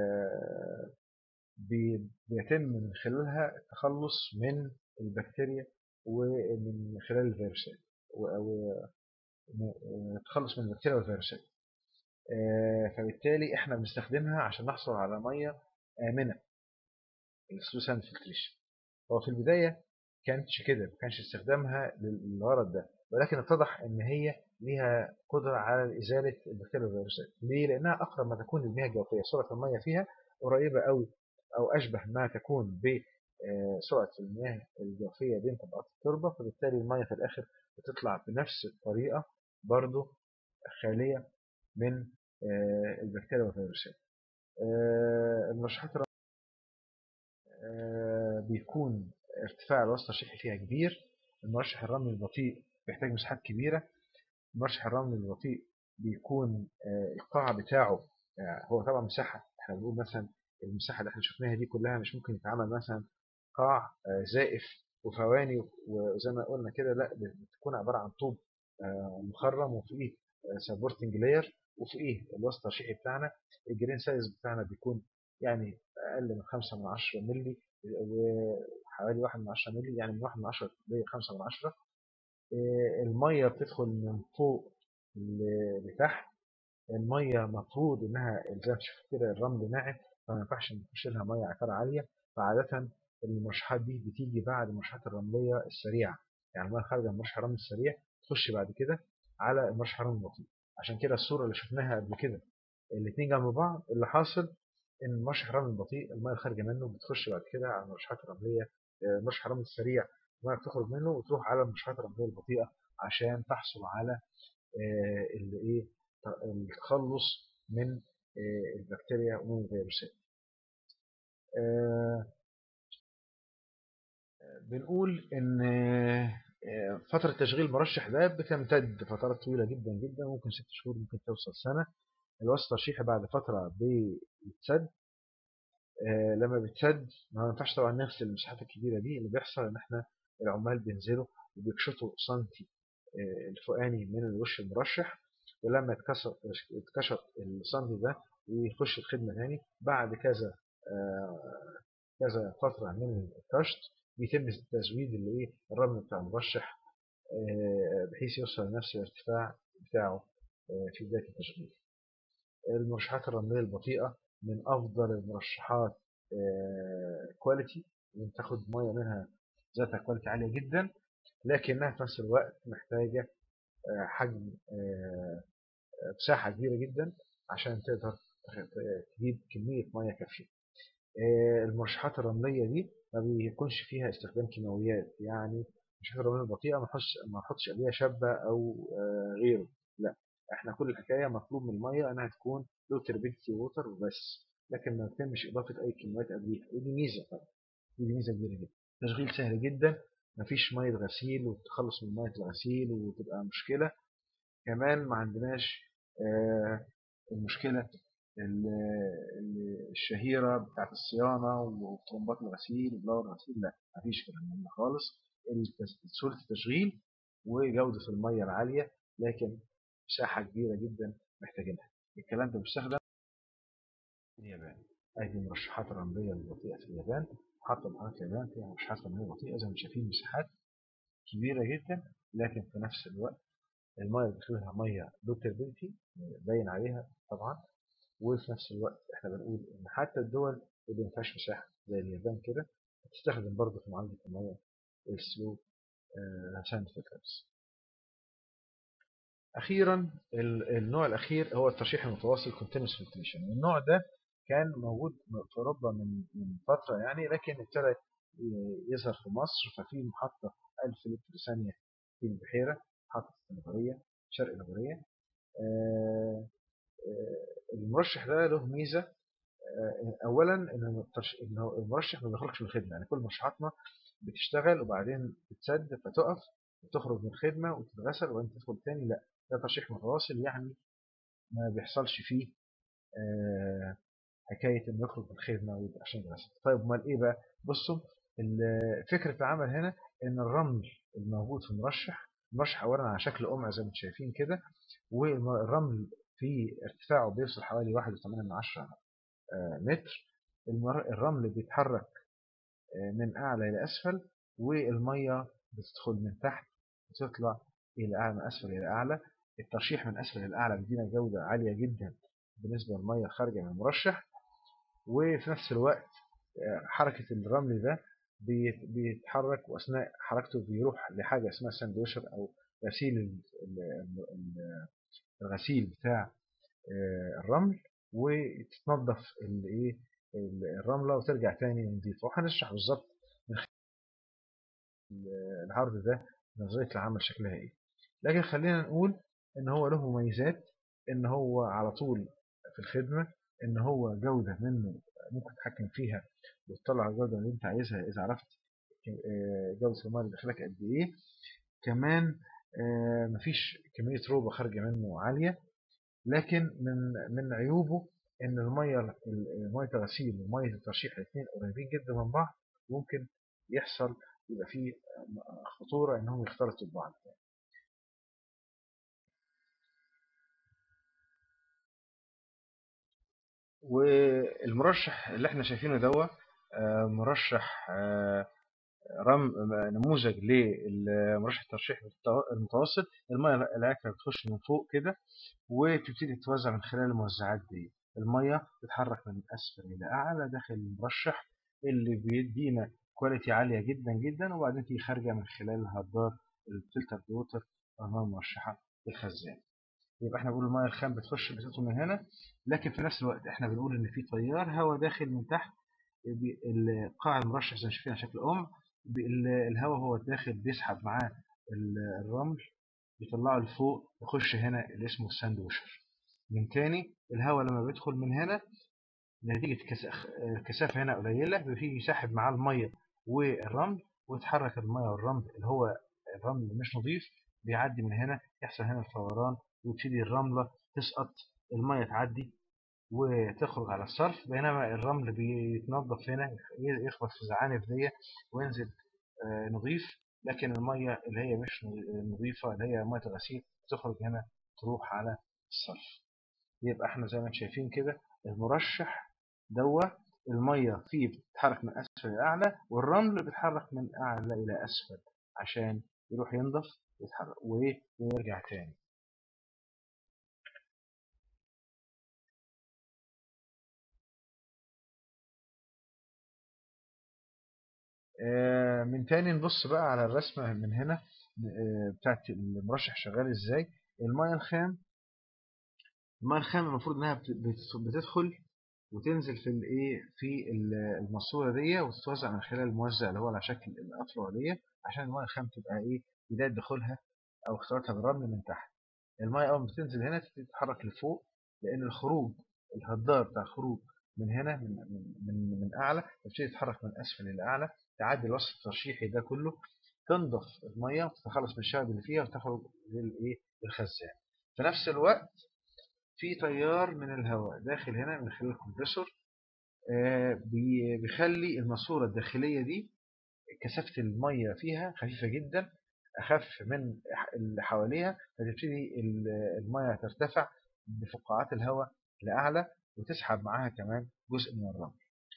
بيتم من خلالها التخلص من البكتيريا ومن خلال الفيروسات أو التخلص من البكتيريا والفيروسات فبالتالي احنا بنستخدمها عشان نحصل على مية آمنة السلوسان فلتريشن هو في البداية كانتش كده ما كانش استخدامها للغرض ده ولكن اتضح ان هي ليها قدرة على إزالة البكتيريا والفيروسات ليه؟ لأنها أقرب ما تكون للمياه الجوفية سرعة المياه فيها قريبة أوي أو أشبه ما تكون بسرعة المياه الجوفية بين طبقات التربة فبالتالي المياه في الآخر بتطلع بنفس الطريقة برضو خالية من البكتيريا والفيروسات المرشحات بيكون ارتفاع الوسط الترشيحي فيها كبير المرشح الرملي البطيء بيحتاج مساحات كبيرة المرشح الرملي البطيء بيكون القاع بتاعه هو طبعا مساحة احنا بنقول مثلا المساحة اللي احنا شفناها دي كلها مش ممكن يتعمل مثلا قاع زائف وفواني وزي ما قلنا كده لا بتكون عبارة عن طوب مخرم وفيه سبورتنج لاير وفيه الوسط الترشيحي بتاعنا الجرين سايز بتاعنا بيكون يعني اقل من 5 من 10 مللي وحوالي 1 من 10 مللي يعني من 1 من 10 ل 5 من 10 الميه بتدخل من فوق لتحت الميه المفروض انها زي ما تشوف كده الرمل ناعم فما ينفعش نخش لها ميه عكاره عاليه فعاده المرشحات دي بتيجي بعد المرشحات الرمليه السريعه يعني الميه خارجه من المرشح الرملي السريع تخش بعد كده على المرشح الرملي البطيء عشان كده الصوره اللي شفناها قبل كده الاثنين جنب بعض اللي حاصل ان المرشح الرملي البطيء الميه الخارجه منه بتخش بعد كده على المرشحات الرمليه المرشح الرملي السريع الميه بتخرج منه وتروح على المرشحات الرمليه البطيئه عشان تحصل على اللي ايه التخلص من البكتيريا ومن الفيروسات بنقول ان فترة تشغيل المرشح ده بتمتد فترات طويلة جدا جدا ممكن ست شهور ممكن توصل سنة الوسط الترشيحي بعد فترة بيتسد لما بيتسد ما ينفعش طبعا نغسل المساحات الكبيرة دي اللي بيحصل ان احنا العمال بينزلوا وبيكشطوا سنتي الفوقاني من الوش المرشح ولما يتكسر يتكشط السنتي ده ويخش الخدمة تاني بعد كذا كذا فترة من الكشط بيتم تزويد اللي ايه الرمل بتاع المرشح بحيث يوصل لنفس الارتفاع بتاعه في بداية التشغيل المرشحات الرملية البطيئة من أفضل المرشحات كواليتي وتاخد مية منها ذاتها كواليتي عالية جدا لكنها في نفس الوقت محتاجة حجم مساحة كبيرة جدا عشان تقدر تجيب كمية مية كافية المرشحات الرملية دي ما بيكونش فيها استخدام كيماويات يعني المرشحات الرملية البطيئة ما نحطش أدوية شابة أو غيره لا احنا كل الحكاية مطلوب من المية انها تكون لو تربيتي ووتر وبس لكن ما يتمش اضافة اي كميات ادوية ودي ميزة طبعا ودي ميزة كبيرة جدا تشغيل سهل جدا مفيش مية غسيل وتخلص من مية الغسيل وتبقى مشكلة كمان ما عندناش آه المشكلة الشهيرة بتاعت الصيانة وطرمبات الغسيل وبلاور الغسيل لا مفيش كلام منه خالص سهولة التشغيل وجودة المية العالية لكن مساحة كبيرة جدا محتاجينها الكلام ده بيستخدم في اليابان ادي المرشحات الرملية البطيئة في اليابان حتى محطات اليابان فيها مرشحات رملية بطيئة زي ما شايفين مساحات كبيرة جدا لكن في نفس الوقت المية اللي بتدخلها مية لو تربيتي باين عليها طبعا وفي نفس الوقت احنا بنقول ان حتى الدول اللي ما فيهاش مساحة زي اليابان كده بتستخدم برضه في معالجة المية السلو ساند فلترز اخيرا النوع الاخير هو الترشيح المتواصل continuous filtration والنوع ده كان موجود في اوروبا من من فتره يعني لكن ابتدى يظهر في مصر ففي محطه 1000 لتر ثانيه في البحيره محطه النغريه شرق النغريه المرشح ده له ميزه اولا ان المرشح ما بيخرجش من الخدمه يعني كل مرشحاتنا بتشتغل وبعدين بتسد فتقف وتخرج من الخدمه وتتغسل وبعدين تدخل تاني لا ده ترشيح متواصل يعني ما بيحصلش فيه حكايه انه يخرج من الخدمه عشان يتغسل طيب امال ايه بقى بصوا فكره العمل هنا ان الرمل الموجود في المرشح المرشح اولا على شكل قمع زي ما انتم شايفين كده والرمل في ارتفاعه بيوصل حوالي 1.8 متر الرمل بيتحرك من أعلى إلى أسفل والمية بتدخل من تحت وتطلع إلى أعلى من أسفل إلى أعلى الترشيح من أسفل إلى أعلى بيدينا جودة عالية جدا بالنسبة للمية خارجة من المرشح وفي نفس الوقت حركة الرمل ده بيتحرك وأثناء حركته بيروح لحاجة اسمها ساندويشر أو غسيل الغسيل بتاع الرمل وتتنظف الايه الرمله وترجع تاني نظيفه وهنشرح بالظبط من العرض ده نظريه العمل شكلها ايه لكن خلينا نقول ان هو له مميزات ان هو على طول في الخدمه ان هو جوده منه ممكن تتحكم فيها وتطلع الجوده اللي انت عايزها اذا عرفت جوده الميه اللي داخلك قد ايه كمان مفيش كميه روبه خارجه منه عاليه لكن من من عيوبه ان الميه ميه الغسيل وميه الترشيح الاثنين قريبين جدا من بعض ممكن يحصل يبقى فيه خطوره انهم يختلطوا ببعض والمرشح اللي احنا شايفينه دوا مرشح رم نموذج للمرشح الترشيح المتوسط الميه العكره بتخش من فوق كده وتبتدي تتوزع من خلال الموزعات دي الميه تتحرك من اسفل الى اعلى داخل المرشح اللي بيدينا كواليتي عاليه جدا جدا وبعدين تيجي خارجه من خلال الهدار الفلتر ووتر الميه المرشحه للخزان يبقى احنا بنقول الميه الخام بتخش بتدخل من هنا لكن في نفس الوقت احنا بنقول ان في تيار هواء داخل من تحت قاع المرشح زي ما شايفين شكل ام الهواء هو داخل بيسحب معاه الرمل يطلعه لفوق يخش هنا اللي اسمه الساندوشر من تاني الهواء لما بيدخل من هنا نتيجة كثافة هنا قليلة بيجي يسحب معاه المية والرمل ويتحرك المية والرمل اللي هو الرمل اللي مش نظيف بيعدي من هنا يحصل هنا الفوران ويبتدي الرملة تسقط المية تعدي وتخرج على الصرف بينما الرمل بيتنظف هنا يخبط في الزعانف دي وينزل نظيف لكن المية اللي هي مش نظيفة اللي هي مية الغسيل تخرج هنا تروح على الصرف يبقى احنا زي ما انتم شايفين كده المرشح دوا المية فيه بتتحرك من أسفل إلى أعلى والرمل بيتحرك من أعلى إلى أسفل عشان يروح ينضف ويتحرك ويرجع تاني من تاني نبص بقى على الرسمة من هنا بتاعت المرشح شغال ازاي المية الخام المية الخام المفروض انها بتدخل وتنزل في الايه في الماسوره دي وتتوزع من خلال الموزع اللي هو على شكل الاطلع دي عشان المية الخام تبقى ايه بداية دخولها او اختلاطها بالرمل من تحت المية اول ما بتنزل هنا تبتدي تتحرك لفوق لان الخروج الهدار بتاع الخروج من هنا من من من اعلى تبتدي تتحرك من اسفل الى اعلى تعدي الوصف الترشيحي ده كله تنضف الميه وتتخلص من الشعب اللي فيها وتخرج للايه للخزان في نفس الوقت في تيار من الهواء داخل هنا من خلال الكمبريسور بيخلي الماسوره الداخليه دي كثافه الميه فيها خفيفه جدا اخف من اللي حواليها فتبتدي الميه ترتفع بفقاعات الهواء لاعلى وتسحب معاها كمان جزء من الرمل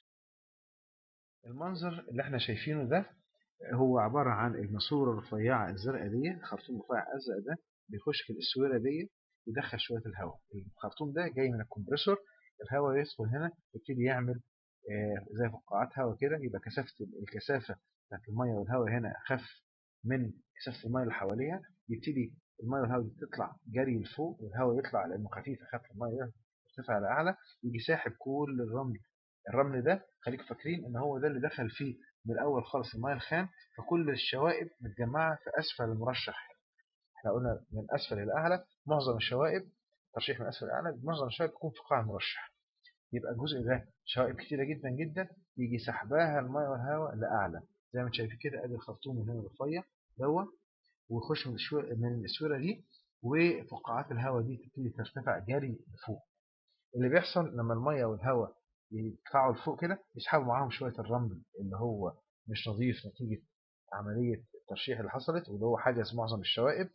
المنظر اللي احنا شايفينه ده هو عبارة عن الماسورة الرفيعة الزرقاء دي خرطوم رفيع أزرق ده بيخش في الأسورة دي يدخل شوية الهواء الخرطوم ده جاي من الكمبريسور الهواء يدخل هنا يبتدي يعمل زي فقاعات هواء كده يبقى كثافة الكثافة بتاعت المية والهواء هنا أخف من كثافة المية اللي حواليها يبتدي المية والهواء دي تطلع جري لفوق والهواء يطلع لأنه خفيف أخف المية يرتفع لأعلى يجي ساحب كل الرمل الرمل ده خليك فاكرين ان هو ده اللي دخل فيه من الاول خالص الميه الخام فكل الشوائب متجمعه في اسفل المرشح احنا قلنا من اسفل الى اعلى معظم الشوائب ترشيح من اسفل الى اعلى معظم الشوائب تكون في قاع المرشح يبقى الجزء ده شوائب كتيره جدا جدا يجي سحباها الميه والهواء لاعلى زي ما انتم شايفين كده ادي الخرطوم من هنا رفيع دوت ويخش من الشوية من الاسوره دي وفقاعات الهواء دي تبتدي ترتفع جري لفوق اللي بيحصل لما الميه والهواء يطلعوا لفوق كده يسحبوا معاهم شويه الرمل اللي هو مش نظيف نتيجه عمليه الترشيح اللي حصلت واللي هو حجز معظم الشوائب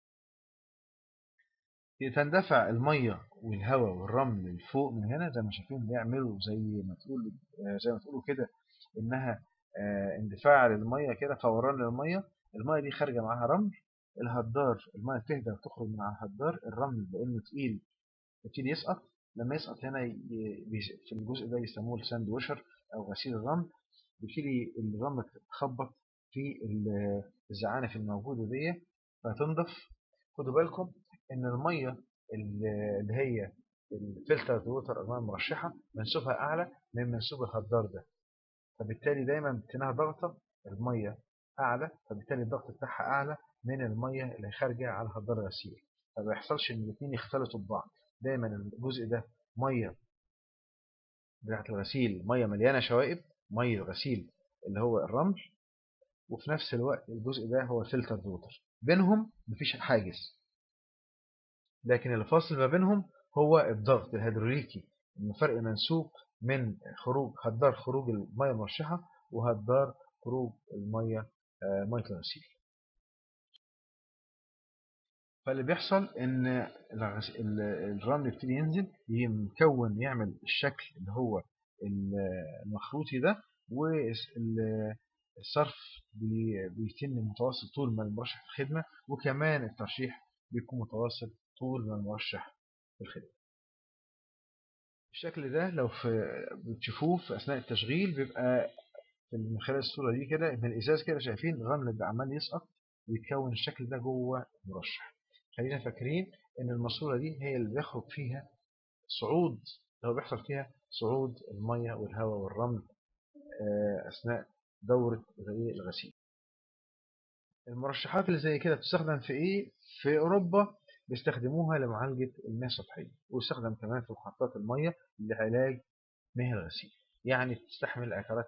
تندفع الميه والهواء والرمل لفوق من هنا زي ما شايفين بيعملوا زي ما تقول زي ما تقولوا كده انها اندفاع للميه كده فوران للميه الميه دي خارجه معاها رمل الهدار الميه تهدى وتخرج من على الهدار الرمل لانه تقيل يبتدي يسقط لما يسقط هنا في الجزء ده يسموه الساند وشر او غسيل الرمل بيبتدي الرمل تخبط في الزعانف الموجوده دي فتنضف خدوا بالكم ان الميه اللي هي الفلتر ووتر الميه المرشحه منسوبها اعلى من منسوب الهدار ده فبالتالي دايما بتلاقيها ضغطه الميه اعلى فبالتالي الضغط بتاعها اعلى من الميه اللي خارجه على هدار الغسيل فما يحصلش ان الاثنين يختلطوا ببعض دايما الجزء ده ميه بتاعت الغسيل ميه مليانه شوائب ميه غسيل اللي هو الرمل وفي نفس الوقت الجزء ده هو الفلتر ووتر بينهم مفيش حاجز لكن اللي فاصل ما بينهم هو الضغط الهيدروليكي انه فرق منسوب من خروج هدار خروج الميه المرشحه وهدار خروج الميه ميه الغسيل فاللي بيحصل ان الرمل يبتدي ينزل يكون يعمل الشكل اللي هو المخروطي ده والصرف بيتم متواصل طول ما المرشح في الخدمة وكمان الترشيح بيكون متواصل طول ما المرشح في الخدمة الشكل ده لو في بتشوفوه في أثناء التشغيل بيبقى من خلال الصورة دي كده من الإزاز كده شايفين الرمل ده عمال يسقط ويتكون الشكل ده جوه المرشح خلينا فاكرين ان الماسوره دي هي اللي بيخرج فيها صعود لو بيحصل فيها صعود الميه والهواء والرمل اثناء دوره الغسيل المرشحات اللي زي كده بتستخدم في ايه في اوروبا بيستخدموها لمعالجه المياه السطحيه ويستخدم كمان في محطات الميه لعلاج مياه الغسيل يعني بتستحمل عكرات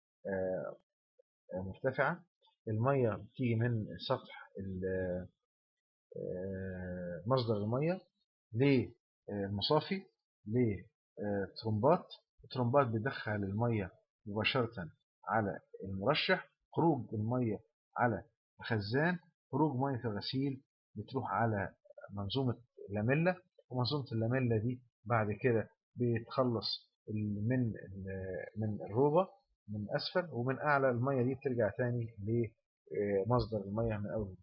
مرتفعه الميه بتيجي من سطح مصدر المية للمصافي لترمبات الترمبات بتدخل المية مباشرة على المرشح خروج المية على الخزان خروج مية الغسيل بتروح على منظومة لاميلا ومنظومة اللاميلا دي بعد كده بتخلص من من الروبة من أسفل ومن أعلى المية دي بترجع تاني لمصدر المية من أول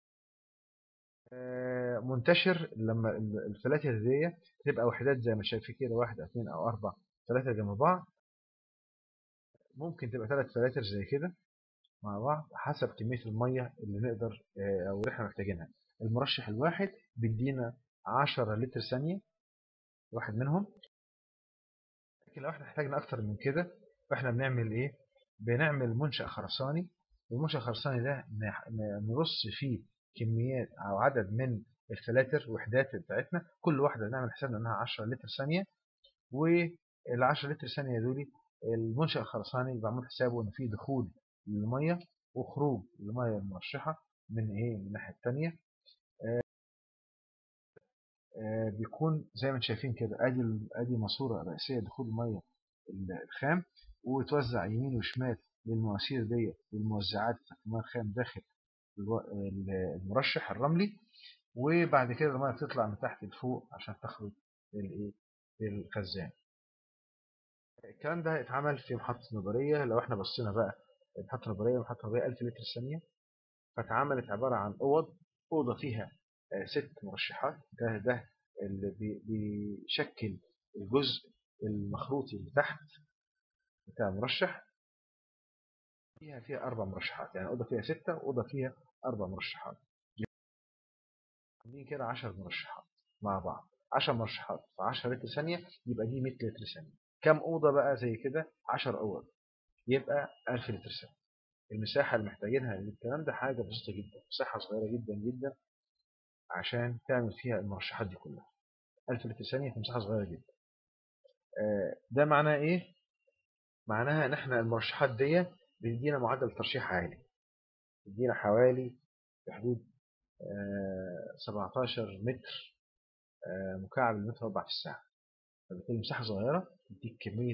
منتشر لما الفلاتر دي تبقى وحدات زي ما شايفين كده واحد اثنين او اربع ثلاثة جنب بعض ممكن تبقى ثلاث فلاتر زي كده مع بعض حسب كمية المية اللي نقدر او اللي احنا محتاجينها المرشح الواحد بيدينا 10 لتر ثانية واحد منهم لكن لو احنا احتاجنا اكتر من كده فاحنا بنعمل ايه بنعمل منشأ خرساني المنشأ الخرساني ده نرص فيه كميات او عدد من الفلاتر وحدات بتاعتنا كل واحده نعمل حسابنا انها 10 لتر ثانيه وال 10 لتر ثانيه دول المنشأ الخرساني بعمل حسابه ان في دخول للميه وخروج الميه المرشحه من ايه من الناحيه الثانيه بيكون زي ما انتم شايفين كده ادي ادي ماسوره رئيسيه دخول الميه الخام وتوزع يمين وشمال للمواسير دي والموزعات بتاعت الميه الخام داخل المرشح الرملي وبعد كده الميه بتطلع من تحت لفوق عشان تخرج للايه للخزان الكلام ده اتعمل في محطة نظرية لو احنا بصينا بقى محطة نظرية محطة نظرية 1000 لتر ثانية فاتعملت عبارة عن أوض أوضة فيها ست مرشحات ده ده اللي بيشكل الجزء المخروطي اللي تحت بتاع المرشح فيها فيها أربع مرشحات يعني أوضة فيها ستة وأوضة فيها أربع مرشحات عاملين كده 10 مرشحات مع بعض 10 مرشحات في 10 لتر ثانية يبقى دي 100 لتر ثانية كم أوضة بقى زي كده 10 أوض يبقى 1000 لتر ثانية المساحة اللي محتاجينها للكلام ده حاجة بسيطة جدا مساحة صغيرة جدا جدا عشان تعمل فيها المرشحات دي كلها 1000 لتر ثانية في مساحة صغيرة جدا ده معناه ايه معناها ان احنا المرشحات دي بتدينا معدل ترشيح عالي بتدينا حوالي في حدود 17 متر مكعب المتر مربع في الساعة فبالتالي مساحة صغيرة تديك كمية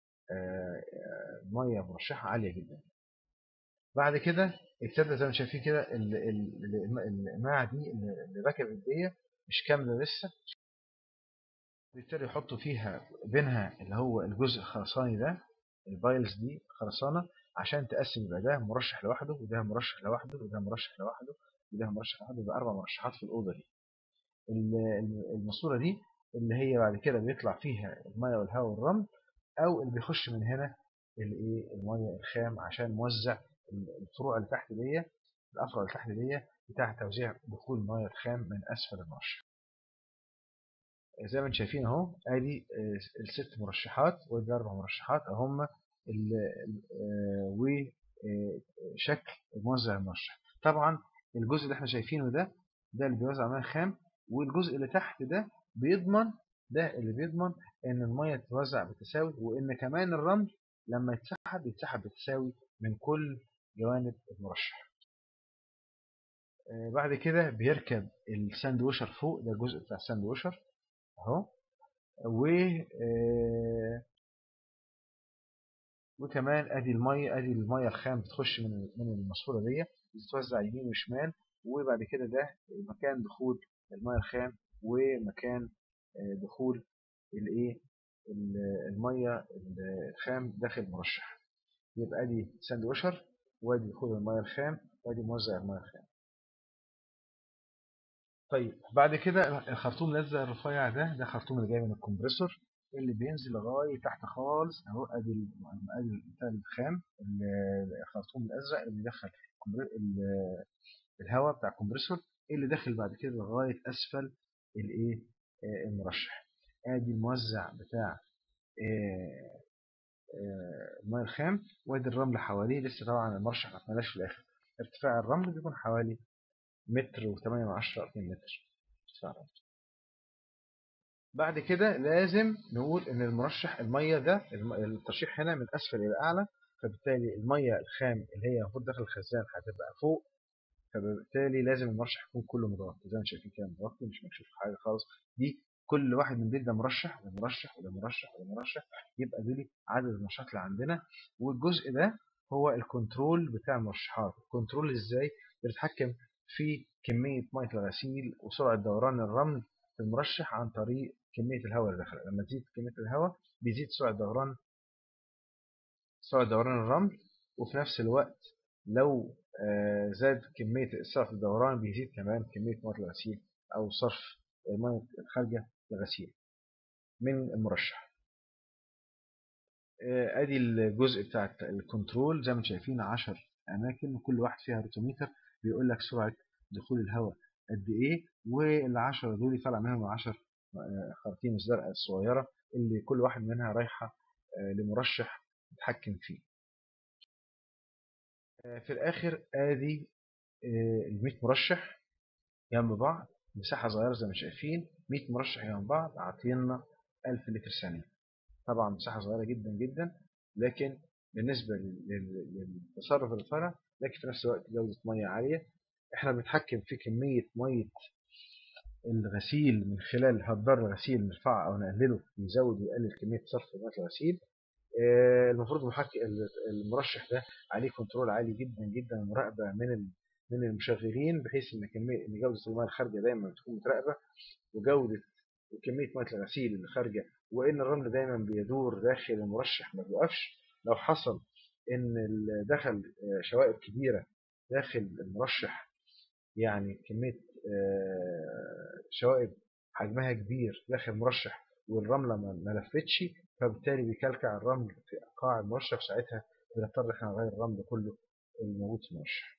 مية مرشحة عالية جدا بعد كده ابتدى زي ما شايفين كده الإماعة دي اللي ركبت دي مش كاملة لسه بيبتدوا يحطوا فيها بينها اللي هو الجزء الخرساني ده البايلز دي خرسانة عشان تقسم يبقى ده مرشح لوحده وده مرشح لوحده وده مرشح لوحده وده مرشح لوحده يبقى أربع مرشحات في الأوضة دي الماسورة دي اللي هي بعد كده بيطلع فيها المية والهواء والرمل أو اللي بيخش من هنا الايه المية الخام عشان موزع الفروع اللي تحت دي الأفرع اللي تحت دي بتاع توزيع دخول المية الخام من أسفل المرشح زي ما انتم شايفين اهو ادي الست مرشحات وادي اربع مرشحات هم وشكل موزع المرشح طبعا الجزء اللي احنا شايفينه ده ده اللي بيوزع ميه خام والجزء اللي تحت ده بيضمن ده اللي بيضمن ان الميه تتوزع بالتساوي وان كمان الرمل لما يتسحب يتسحب بالتساوي من كل جوانب المرشح بعد كده بيركب الساندوشر فوق ده الجزء بتاع الساندوشر اهو و وكمان ادي الميه ادي الميه الخام بتخش من من الماسوره دي بتتوزع يمين وشمال وبعد كده ده مكان دخول الميه الخام ومكان دخول الايه الميه الخام داخل المرشح يبقى ادي ساندوشر وادي دخول الميه الخام وادي موزع الميه الخام طيب بعد كده الخرطوم الازرق الرفيع ده ده خرطوم اللي جاي من الكمبريسور اللي بينزل لغايه تحت خالص اهو ادي ادي الخام الخرطوم الازرق اللي بيدخل الهواء بتاع الكمبريسور اللي داخل بعد كده لغايه اسفل الايه المرشح ادي الموزع بتاع الميه الخام وادي الرمل حواليه لسه طبعا المرشح ما اتملاش في الاخر ارتفاع الرمل بيكون حوالي متر وثمانية من عشرة اتنين متر بعد كده لازم نقول ان المرشح المية ده الترشيح هنا من اسفل الى اعلى فبالتالي المية الخام اللي هي المفروض داخل الخزان هتبقى فوق فبالتالي لازم المرشح يكون كله متغطي زي ما شايفين كده متغطي مش مكشوف حاجة خالص دي كل واحد من دول ده مرشح وده مرشح وده مرشح وده مرشح يبقى دول عدد المرشحات اللي عندنا والجزء ده هو الكنترول بتاع المرشحات الكنترول ازاي بنتحكم في كمية مية الغسيل وسرعة دوران الرمل في المرشح عن طريق كمية الهواء اللي داخل لما تزيد كمية الهواء بيزيد سرعة دوران سرعة دوران الرمل وفي نفس الوقت لو زاد كمية سرعة الدوران بيزيد كمان كمية مية الغسيل أو صرف المية الخارجة للغسيل من المرشح ادي الجزء بتاع الكنترول زي ما انتم شايفين 10 اماكن وكل واحد فيها روتوميتر بيقول لك سرعة دخول الهواء قد ايه والعشرة دول طالع منهم 10 خراطيم الزرقاء الصغيرة اللي كل واحد منها رايحة لمرشح يتحكم فيه في الاخر ادي ال 100 مرشح جنب بعض مساحة صغيرة زي ما شايفين 100 مرشح جنب بعض عاطينا 1000 لتر ثانية طبعا مساحة صغيرة جدا جدا لكن بالنسبة للتصرف اللي طالع لكن في نفس الوقت جودة مية عالية احنا بنتحكم في كمية مية الغسيل من خلال هدار الغسيل نرفعه او نقلله يزود ويقلل كمية صرف مية الغسيل المفروض المحكي المرشح ده عليه كنترول عالي جدا جدا مراقبة من من المشغلين بحيث ان كمية ان جودة المياه الخارجة دايما تكون متراقبة وجودة وكمية مياه الغسيل اللي خارجة وان الرمل دايما بيدور داخل المرشح ما بيوقفش لو حصل ان دخل شوائب كبيرة داخل المرشح يعني كمية شوائب حجمها كبير داخل المرشح والرملة ما لفتش فبالتالي بيكلكع الرمل في قاع المرشح ساعتها بنضطر احنا نغير الرمل كله الموجود في المرشح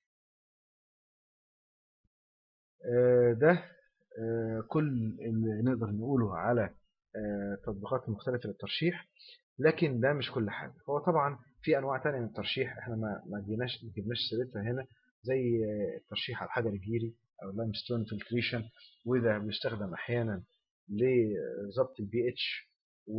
ده كل اللي نقدر نقوله على التطبيقات المختلفة للترشيح لكن ده مش كل حاجة هو طبعا في أنواع تانية من الترشيح احنا ما ما جيناش ما جبناش سيرتها هنا زي الترشيح على الحجر الجيري أو لايمستون فلتريشن وده بيستخدم أحيانا لضبط البي اتش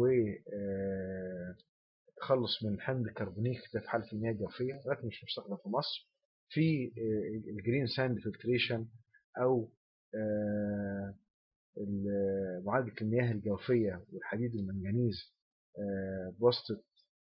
وتخلص من حمض الكربونيك ده في حالة المياه الجوفية لكن مش مستخدم في مصر في الجرين ساند فلتريشن أو معالجة المياه الجوفية والحديد والمنجنيز بواسطة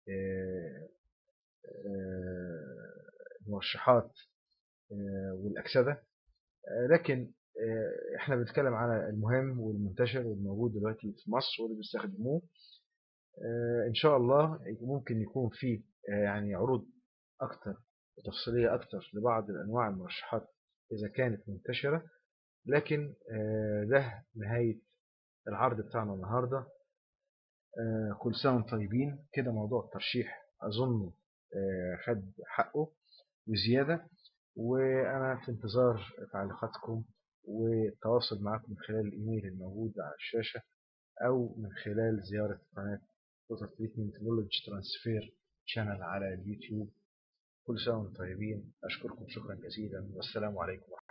المرشحات والأكسدة لكن احنا بنتكلم على المهم والمنتشر والموجود دلوقتي في مصر واللي بيستخدموه ان شاء الله ممكن يكون في يعني عروض اكتر وتفصيلية اكتر لبعض الانواع المرشحات اذا كانت منتشرة لكن ده نهاية العرض بتاعنا النهاردة كل سنة وانتم طيبين كده موضوع الترشيح أظن خد حقه وزيادة وأنا في انتظار تعليقاتكم والتواصل معكم من خلال الإيميل الموجود على الشاشة أو من خلال زيارة قناة توتال تريتمنت نولج ترانسفير شانل على اليوتيوب كل سنة وانتم طيبين أشكركم شكرا جزيلا والسلام عليكم